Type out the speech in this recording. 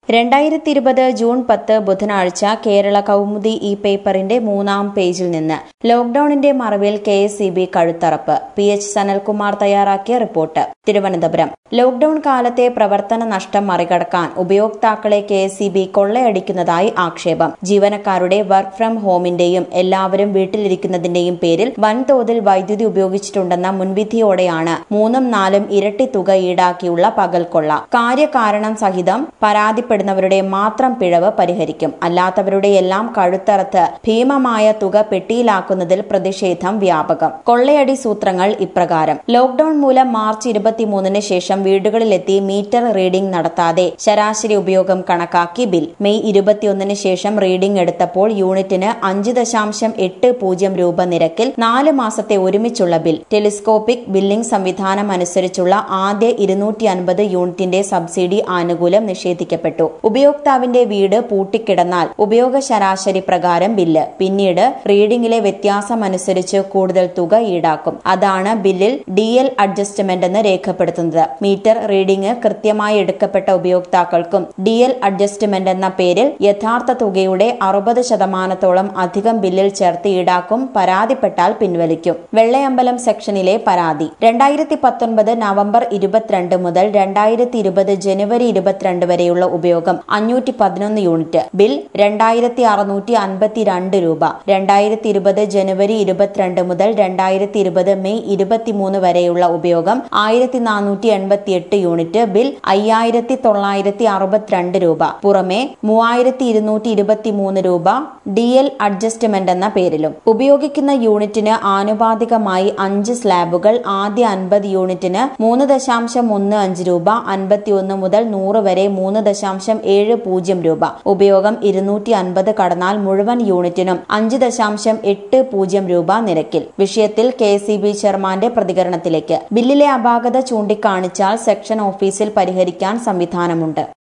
രണ്ടായിരത്തി ഇരുപത് ജൂൺ പത്ത് ബുധനാഴ്ച കേരള കൗമുദി ഈ പേപ്പറിന്റെ മൂന്നാം പേജിൽ നിന്ന് ലോക്ഡൌണിന്റെ മറവിൽ കെ എസ് ഇ ബി കഴുത്തറപ്പ് പി എച്ച് സനൽകുമാർ തയ്യാറാക്കിയ റിപ്പോർട്ട് തിരുവനന്തപുരം ലോക്ഡൌൺ കാലത്തെ പ്രവർത്തന നഷ്ടം മറികടക്കാൻ ഉപയോക്താക്കളെ കെ എസ് ഇ ബി കൊള്ളയടിക്കുന്നതായി ആക്ഷേപം ജീവനക്കാരുടെ വർക്ക് ഫ്രം ഹോമിന്റെയും എല്ലാവരും വീട്ടിലിരിക്കുന്നതിന്റെയും പേരിൽ വൻതോതിൽ വൈദ്യുതി ഉപയോഗിച്ചിട്ടുണ്ടെന്ന മുൻവിധിയോടെയാണ് മൂന്നും നാലും ഇരട്ടി തുക ഈടാക്കിയുള്ള പകൽക്കൊള്ള കാര്യകാരണം സഹിതം പരാതിപ്പെടുന്നവരുടെ മാത്രം പിഴവ് പരിഹരിക്കും അല്ലാത്തവരുടെ എല്ലാം കഴുത്തറത്ത് ഭീമമായ തുക പെട്ടിയിലാക്കുന്നതിൽ പ്രതിഷേധം വ്യാപകം കൊള്ളയടി സൂത്രങ്ങൾ ഇപ്രകാരം ലോക്ഡൌൺ മൂലം മാർച്ച് ഇരുപത്തിമൂന്നിന് ശേഷം വീടുകളിലെത്തി മീറ്റർ റീഡിംഗ് നടത്താതെ ശരാശരി ഉപയോഗം കണക്കാക്കി ബിൽ മെയ് ഇരുപത്തിയൊന്നിന് ശേഷം റീഡിംഗ് എടുത്തപ്പോൾ യൂണിറ്റിന് അഞ്ച് ദശാംശം എട്ട് പൂജ്യം രൂപ നിരക്കിൽ നാല് മാസത്തെ ഒരുമിച്ചുള്ള ബിൽ ടെലിസ്കോപ്പിക് ബില്ലിംഗ് സംവിധാനം അനുസരിച്ചുള്ള ആദ്യ ഇരുന്നൂറ്റി അൻപത് യൂണിറ്റിന്റെ സബ്സിഡി ആനുകൂല്യം നിഷേധിക്കപ്പെട്ടു ഉപയോക്താവിന്റെ വീട് പൂട്ടിക്കിടന്നാൽ ഉപയോഗ ശരാശരി പ്രകാരം ബില്ല് പിന്നീട് റീഡിംഗിലെ വ്യത്യാസം അനുസരിച്ച് കൂടുതൽ തുക ഈടാക്കും അതാണ് ബില്ലിൽ ഡി എൽ അഡ്ജസ്റ്റ്മെന്റ് എന്ന് രേഖപ്പെടുത്തുന്നത് മീറ്റർ റീഡിംഗ് കൃത്യമായി എടുക്കപ്പെട്ട ഉപയോക്താക്കൾക്കും ഡി എൽ അഡ്ജസ്റ്റ്മെന്റ് എന്ന പേരിൽ യഥാർത്ഥ തുകയുടെ അറുപത് ശതമാനത്തോളം അധികം ബില്ലിൽ ചേർത്ത് ഈടാക്കും പരാതിപ്പെട്ടാൽ പിൻവലിക്കും വെള്ളയമ്പലം സെക്ഷനിലെ പരാതി രണ്ടായിരത്തി പത്തൊൻപത് നവംബർ ഇരുപത്തിരണ്ട് മുതൽ രണ്ടായിരത്തി ഇരുപത് ജനുവരി ഇരുപത്തിരണ്ട് വരെയുള്ള ഉപയോഗം അഞ്ഞൂറ്റി പതിനൊന്ന് യൂണിറ്റ് ബിൽ രണ്ടായിരത്തി അറുന്നൂറ്റി അൻപത്തിരണ്ട് രൂപ രണ്ടായിരത്തി ഇരുപത് ജനുവരി ഇരുപത്തിരണ്ട് മുതൽ രണ്ടായിരത്തി ഇരുപത് മെയ് ഇരുപത്തിമൂന്ന് വരെയുള്ള ഉപയോഗം ആയിരത്തി നാനൂറ്റി എൺപത്തി എട്ട് യൂണിറ്റ് ബിൽ അയ്യായിരത്തി തൊള്ളായിരത്തി അറുപത്തിരണ്ട് രൂപ പുറമെ മൂവായിരത്തി ഇരുന്നൂറ്റി ഇരുപത്തിമൂന്ന് രൂപ ഡി എൽ അഡ്ജസ്റ്റ്മെന്റ് എന്ന പേരിലും ഉപയോഗിക്കുന്ന യൂണിറ്റിന് ആനുപാതികമായി അഞ്ച് സ്ലാബുകൾ ആദ്യ അൻപത് യൂണിറ്റിന് മൂന്ന് ദശാംശം ഒന്ന് അഞ്ച് രൂപ അൻപത്തിയൊന്ന് മുതൽ നൂറ് വരെ മൂന്ന് ദശാംശം ഏഴ് പൂജ്യം രൂപ ഉപയോഗം ഇരുന്നൂറ്റി അൻപത് കടന്നാൽ മുഴുവൻ യൂണിറ്റിനും അഞ്ച് ദശാംശം എട്ട് പൂജ്യം രൂപ നിരക്കിൽ വിഷയത്തിൽ കെ സി ബി ചെയർമാന്റെ പ്രതികരണത്തിലേക്ക് ബില്ലിലെ അപാകത ചൂണ്ടിക്കാണിച്ചാൽ സെക്ഷൻ ഓഫീസിൽ പരിഹരിക്കാൻ സംവിധാനമുണ്ട്